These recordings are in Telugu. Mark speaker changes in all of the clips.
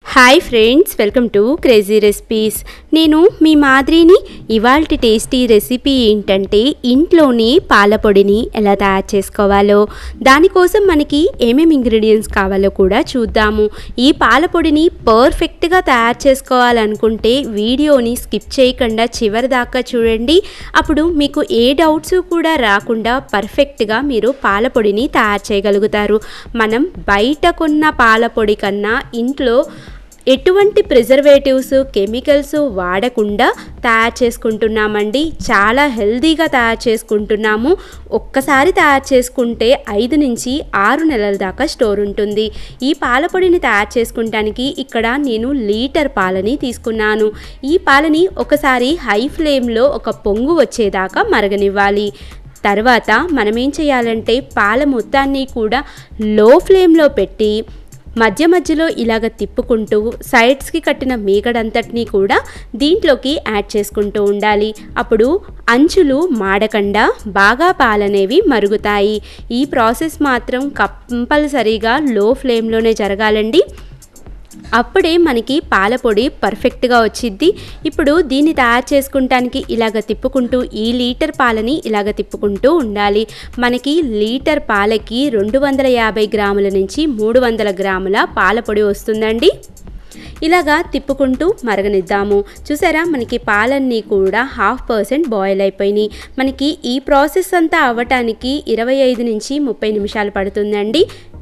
Speaker 1: hi friends welcome to crazy recipes నేను మీ మాదిరిని ఇవాల్టి టేస్టీ రెసిపీ ఏంటంటే ఇంట్లోనే పాల పొడిని ఎలా తయారు చేసుకోవాలో దానికోసం మనకి ఏమేమి ఇంగ్రీడియంట్స్ కావాలో కూడా చూద్దాము ఈ పాల పొడిని పర్ఫెక్ట్గా తయారు చేసుకోవాలనుకుంటే వీడియోని స్కిప్ చేయకుండా చివరి దాకా చూడండి అప్పుడు మీకు ఏ డౌట్స్ కూడా రాకుండా పర్ఫెక్ట్గా మీరు పాల పొడిని తయారు చేయగలుగుతారు మనం బయట కొన్న పాల పొడి కన్నా ఇంట్లో ఎటువంటి ప్రిజర్వేటివ్స్ కెమికల్స్ వాడకుండా తయారు చేసుకుంటున్నామండి చాలా హెల్తీగా తయారు చేసుకుంటున్నాము ఒక్కసారి తయారు చేసుకుంటే ఐదు నుంచి ఆరు నెలల దాకా స్టోర్ ఉంటుంది ఈ పాల పొడిని తయారు చేసుకుంటానికి ఇక్కడ నేను లీటర్ పాలని తీసుకున్నాను ఈ పాలని ఒకసారి హై ఫ్లేమ్లో ఒక పొంగు వచ్చేదాకా మరగనివ్వాలి తర్వాత మనం ఏం చేయాలంటే పాల మొత్తాన్ని కూడా లో ఫ్లేమ్లో పెట్టి మధ్య మధ్యలో ఇలాగ తిప్పుకుంటూ సైడ్స్కి కట్టిన మీగడంతటినీ కూడా దీంట్లోకి యాడ్ చేసుకుంటూ ఉండాలి అప్పుడు అంచులు మాడకుండా బాగా పాలనేవి మరుగుతాయి ఈ ప్రాసెస్ మాత్రం కంపల్సరీగా లో ఫ్లేమ్లోనే జరగాలండి అప్పుడే మనకి పాల పొడి పర్ఫెక్ట్గా వచ్చిద్ది ఇప్పుడు దీన్ని తయారు చేసుకుంటానికి ఇలాగ తిప్పుకుంటూ ఈ లీటర్ పాలని ఇలాగ తిప్పుకుంటూ ఉండాలి మనకి లీటర్ పాలకి రెండు వందల యాభై గ్రాముల నుంచి మూడు వందల గ్రాముల పాల పొడి వస్తుందండి ఇలాగా తిప్పుకుంటూ మరగనిద్దాము చూసారా మనకి పాలన్నీ కూడా హాఫ్ పర్సెంట్ బాయిల్ అయిపోయినాయి మనకి ఈ ప్రాసెస్ అంతా అవ్వటానికి ఇరవై ఐదు నుంచి ముప్పై నిమిషాలు పడుతుందండి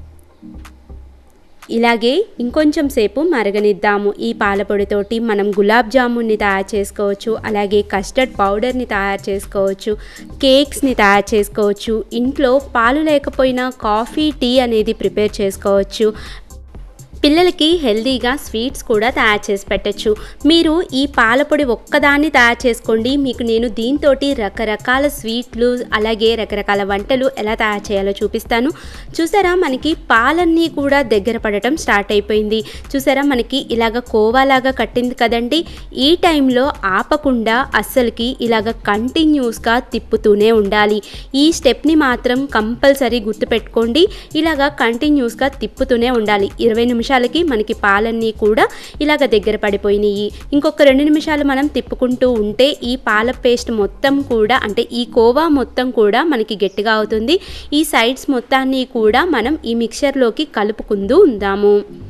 Speaker 1: ఇలాగే ఇంకొంచెం సేపు మరగనిద్దాము ఈ పాలపొడితోటి మనం గులాబ్ జామున్ని తయారు చేసుకోవచ్చు అలాగే కస్టర్డ్ పౌడర్ని తయారు చేసుకోవచ్చు కేక్స్ని తయారు చేసుకోవచ్చు ఇంట్లో పాలు లేకపోయినా కాఫీ టీ అనేది ప్రిపేర్ చేసుకోవచ్చు పిల్లలకి హెల్దీగా స్వీట్స్ కూడా తయారు చేసి పెట్టచ్చు మీరు ఈ పాలపొడి ఒక్కదాన్ని తయారు చేసుకోండి మీకు నేను దీంతో రకరకాల స్వీట్లు అలాగే రకరకాల వంటలు ఎలా తయారు చేయాలో చూపిస్తాను చూసారా మనకి పాలన్నీ కూడా దగ్గర పడటం స్టార్ట్ అయిపోయింది చూసారా మనకి ఇలాగ కోవాలాగా కట్టింది కదండి ఈ టైంలో ఆపకుండా అస్సలకి ఇలాగ కంటిన్యూస్గా తిప్పుతూనే ఉండాలి ఈ స్టెప్ని మాత్రం కంపల్సరీ గుర్తుపెట్టుకోండి ఇలాగ కంటిన్యూస్గా తిప్పుతూనే ఉండాలి ఇరవై నిమిషాలు నిమిషాలకి మనకి పాలన్నీ కూడా ఇలాగ దగ్గర పడిపోయినాయి ఇంకొక రెండు నిమిషాలు మనం తిప్పుకుంటూ ఉంటే ఈ పాల పేస్ట్ మొత్తం కూడా అంటే ఈ కోవా మొత్తం కూడా మనకి గట్టిగా అవుతుంది ఈ సైడ్స్ మొత్తాన్ని కూడా మనం ఈ మిక్చర్లోకి కలుపుకుంటూ ఉందాము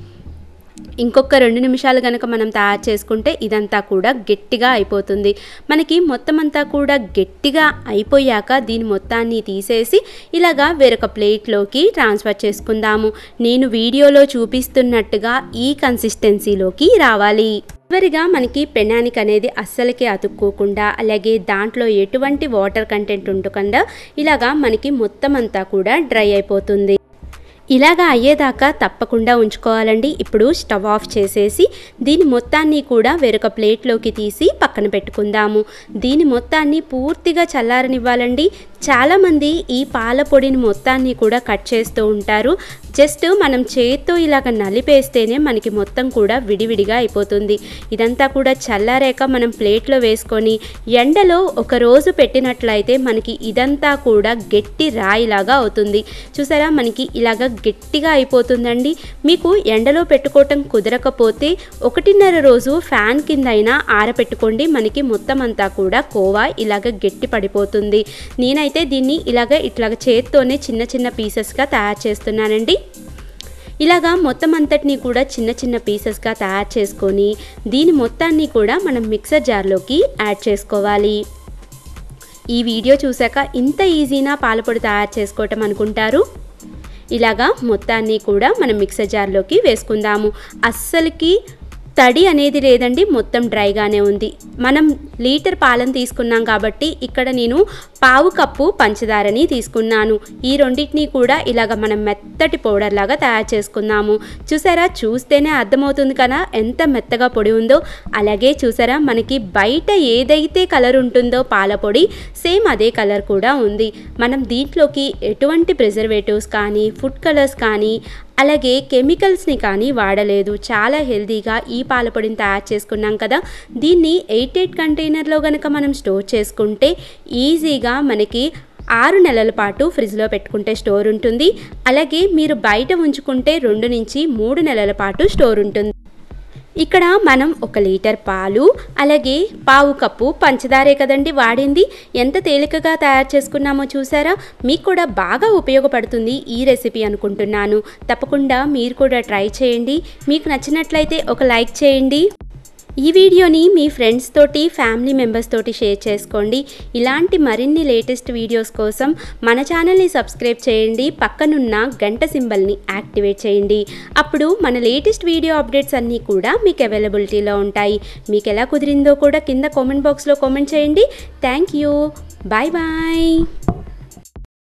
Speaker 1: ఇంకొక రెండు నిమిషాలు కనుక మనం తయారు చేసుకుంటే ఇదంతా కూడా గట్టిగా అయిపోతుంది మనకి మొత్తం అంతా కూడా గట్టిగా అయిపోయాక దీని మొత్తాన్ని తీసేసి ఇలాగా వేరొక ప్లేట్లోకి ట్రాన్స్ఫర్ చేసుకుందాము నేను వీడియోలో చూపిస్తున్నట్టుగా ఈ కన్సిస్టెన్సీలోకి రావాలి చివరిగా మనకి పెనానిక్ అనేది అస్సలకి అతుక్కోకుండా అలాగే దాంట్లో ఎటువంటి వాటర్ కంటెంట్ ఉండకుండా ఇలాగా మనకి మొత్తం అంతా కూడా డ్రై అయిపోతుంది ఇలాగా అయ్యేదాకా తప్పకుండా ఉంచుకోవాలండి ఇప్పుడు స్టవ్ ఆఫ్ చేసేసి దీని మొత్తాన్ని కూడా వేరొక ప్లేట్లోకి తీసి పక్కన పెట్టుకుందాము దీని మొత్తాన్ని పూర్తిగా చల్లారనివ్వాలండి చాలామంది ఈ పాల పొడిని మొత్తాన్ని కూడా కట్ చేస్తూ ఉంటారు జస్ట్ మనం చేత్తో ఇలాగ నలిపేస్తేనే మనకి మొత్తం కూడా విడివిడిగా అయిపోతుంది ఇదంతా కూడా చల్లారాక మనం ప్లేట్లో వేసుకొని ఎండలో ఒక రోజు పెట్టినట్లయితే మనకి ఇదంతా కూడా గట్టి రాయిలాగా అవుతుంది చూసారా మనకి ఇలాగ గట్టిగా అయిపోతుందండి మీకు ఎండలో పెట్టుకోవటం కుదరకపోతే ఒకటిన్నర రోజు ఫ్యాన్ కింద అయినా ఆరపెట్టుకోండి మనకి మొత్తం అంతా కూడా కోవా ఇలాగ గట్టి పడిపోతుంది నేనైతే దీన్ని ఇలాగ ఇట్లాగ చేత్తోనే చిన్న చిన్న పీసెస్గా తయారు చేస్తున్నానండి ఇలాగా మొత్తం అంతటినీ కూడా చిన్న చిన్న పీసెస్గా తయారు చేసుకొని దీని మొత్తాన్ని కూడా మనం మిక్సర్ జార్లోకి యాడ్ చేసుకోవాలి ఈ వీడియో చూశాక ఇంత ఈజీనా పాలపొడి తయారు చేసుకోవటం అనుకుంటారు ఇలాగా మొత్తాన్ని కూడా మనం మిక్సర్ జార్లోకి వేసుకుందాము అస్సలకి తడి అనేది లేదండి మొత్తం డ్రైగానే ఉంది మనం లీటర్ పాలను తీసుకున్నాం కాబట్టి ఇక్కడ నేను పావు కప్పు పంచదారని తీసుకున్నాను ఈ రెండింటిని కూడా ఇలాగ మనం మెత్తటి పౌడర్ లాగా తయారు చేసుకున్నాము చూసారా చూస్తేనే అర్థమవుతుంది కదా ఎంత మెత్తగా పొడి ఉందో అలాగే చూసారా మనకి బయట ఏదైతే కలర్ ఉంటుందో పాల పొడి సేమ్ అదే కలర్ కూడా ఉంది మనం దీంట్లోకి ఎటువంటి ప్రిజర్వేటివ్స్ కానీ ఫుడ్ కలర్స్ కానీ అలాగే కెమికల్స్ని కానీ వాడలేదు చాలా హెల్తీగా ఈ పాలపొడిని తయారు చేసుకున్నాం కదా దీన్ని ఎయిట్ ఎయిట్ కంటైనర్లో కనుక మనం స్టోర్ చేసుకుంటే ఈజీగా మనకి ఆరు నెలల పాటు ఫ్రిడ్జ్లో పెట్టుకుంటే స్టోర్ ఉంటుంది అలాగే మీరు బయట ఉంచుకుంటే రెండు నుంచి మూడు నెలల పాటు స్టోర్ ఉంటుంది ఇక్కడ మనం ఒక లీటర్ పాలు అలాగే పావు కప్పు పంచదారే కదండి వాడింది ఎంత తేలికగా తయారు చేసుకున్నామో చూసారా మీకు కూడా బాగా ఉపయోగపడుతుంది ఈ రెసిపీ అనుకుంటున్నాను తప్పకుండా మీరు కూడా ట్రై చేయండి మీకు నచ్చినట్లయితే ఒక లైక్ చేయండి ఈ వీడియోని మీ ఫ్రెండ్స్ తోటి ఫ్యామిలీ మెంబర్స్ తోటి షేర్ చేసుకోండి ఇలాంటి మరిన్ని లేటెస్ట్ వీడియోస్ కోసం మన ఛానల్ని సబ్స్క్రైబ్ చేయండి పక్కనున్న గంట సింబల్ని యాక్టివేట్ చేయండి అప్పుడు మన లేటెస్ట్ వీడియో అప్డేట్స్ అన్నీ కూడా మీకు అవైలబిలిటీలో ఉంటాయి మీకు ఎలా కుదిరిందో కూడా కింద కామెంట్ బాక్స్లో కామెంట్ చేయండి థ్యాంక్ యూ బాయ్ బాయ్